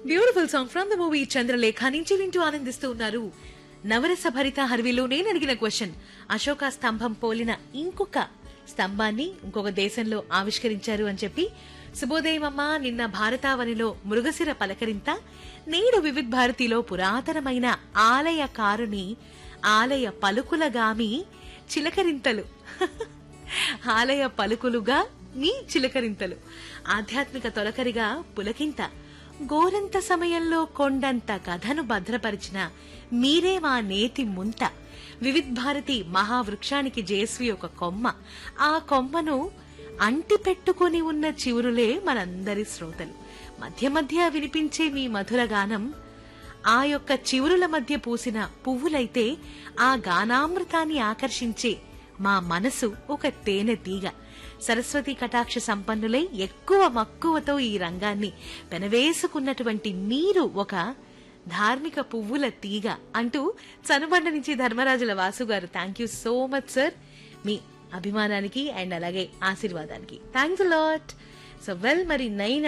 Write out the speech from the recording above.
beautiful song from the movie Chandralekha నుంచి వింటూ ఆనందిస్తూ ఉన్నారు నవరస భరిత హర్విలో నేను అడిగిన క్వశ్చన్ అశోక స్తంభం పోలిన ఇంకొక స్తంభాన్ని ఇంకొక దేశంలో ఆవిష్కరించారు అని చెప్పి శుభోదయమమ్మ నిన్న భారతావనిలో మృగశిర పలకరింత నేడు వివిధ్ భారతిలో పురాతనమైన ఆలయ కారుని ఆలయ పలుకులగామి చిలకరింతలు ఆలయ పలుకులుగా మీ చిలకరింతలు ఆధ్యాత్మిక తొలకరిగా పులకింత గోరంత సమయంలో కొండంత కథను భద్రపరిచిన మీరే మా నేతి ముంత వివిధ్ భారతి మహావృక్షానికి జేస్వి ఒక కొమ్మ ఆ కొమ్మను అంటి పెట్టుకుని ఉన్న చివురులే మనందరి శ్రోతలు మధ్య మధ్య వినిపించే మీ మధుర గానం ఆ యొక్క చివురుల మధ్య పూసిన పువ్వులైతే ఆ గానామృతాన్ని ఆకర్షించే మా మనసు ఒక తేనె తీగ సరస్వతి కటాక్ష సంపన్నులై ఎక్కువ మక్కువతో ఈ రంగాన్ని పెనవేసుకున్నటువంటి మీరు ఒక ధార్మిక పువ్వుల తీగ అంటూ చనుబండ నుంచి ధర్మరాజుల వాసు గారు thank you so much sir మీ అభిమానానికి అండ్ అలాగే ఆశీర్వాదానికి థ్యాంక్స్ లాట్ సో వెల్ మరి నైన్